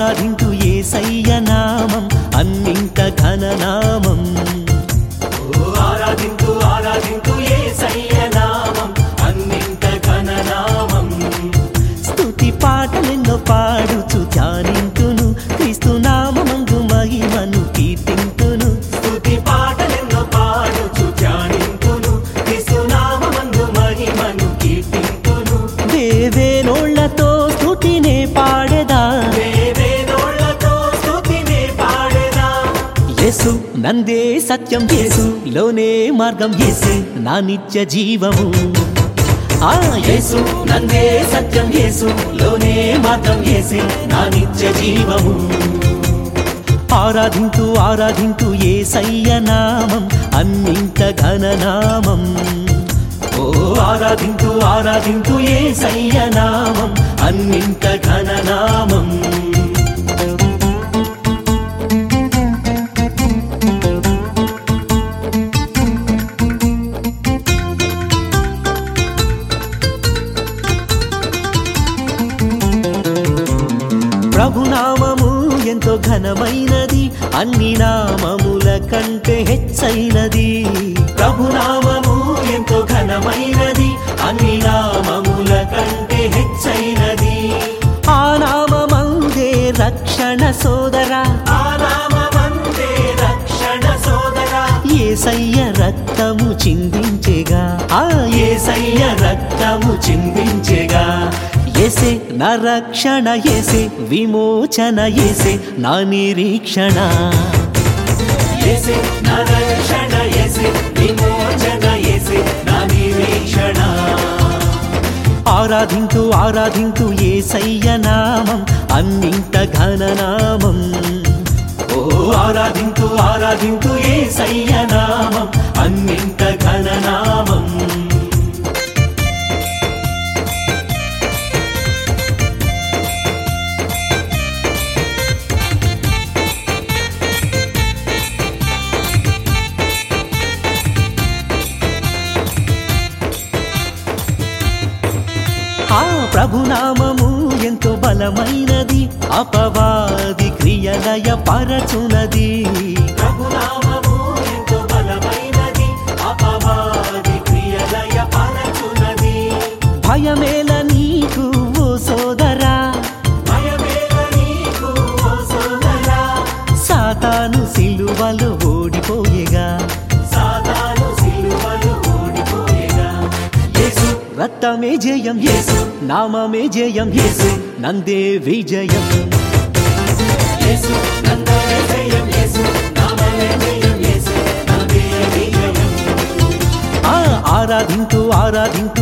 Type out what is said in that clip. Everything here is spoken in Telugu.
ఆరాధింతు ఏసయ్య నామం అన్నింట ఘననామం ఆరాధింతు ఆరాధింతు యేసయ్య నామం అన్నింట ఘననామం స్తుతి పాటలెన్నో పాడుచు ధ్యానింతును క్రీస్తు నామందు మహిమను కీర్తింతును స్తుతి పాటలెన్నో పాడుచు ధ్యానింతును క్రీస్తునామమందు మహిమను కీర్తింతును వేవేనోళ్లతో స్తుతినే పాడెదా వేవేనోళ్లతో స్తుతినే పాడెదా యేసు నందే సత్యం యేసు లోనే మార్గం యేసే నా నిత్య జీవము ఆ యేసు నందే సత్యం యేసు లోనే మార్గం యేసే నా నిత్య జీవము ఆరాధింతు ఆరాధింతు ఏసయ్య నామం అన్నింట ఘననామం ఓ ఆరాధింతు ఆరాధింతు ఏసయ్య నామం అన్నింట ఘననామం ప్రభునామము ఎంతో ఘనమైనది అన్ని నామముల కంటే హెచ్చైనది ప్రభునామము ఎంతో ఘనమైనది అన్ని నామముల కంటే హెచ్చైనది ఆ నామమందే రక్షణ సోదరా ఆ నామమందే రక్షణ సోదరా ఏసయ్య రక్తము చిందించెగా ఆ ఏసయ్య రక్తము చిందించెగా ఏసే నా రక్షణ ఏసే విమోచన ఏసే నా నిరీక్షణ యేసే నా రక్షణ యేసే విమోచన యేసే నా నిరీక్షణ ఆరాధింతు ఆరాధింతు ఏసయ్య నామం అన్నింట ఘననామం ఓ ఆరాధింతు ఆరాధింతు ఏసయ్య నామం అన్నింట ఘననామం ఆ ప్రభునామము ఎంతో బలమైనది అపవాది క్రియలయ పరచునది ప్రభునామము ఎంతో బలమైనది అపవాది క్రియలయ పరచునది భయమేల నీకు ఓ సోదరా భయమేల నీకు ఓ సోదరా సాతాను సిలువలు ఓడిపోయేగా సాతాను సిలువలు ఓడిపోయేగా యేసు రక్తమే జయం యేసు నామమే జయం యేసు నందే విజయం యేసు నందనే జయం యేసు నామమే జయం యేసు నందే విజయం ఆ ఆరాధింతు ఆరాధింతు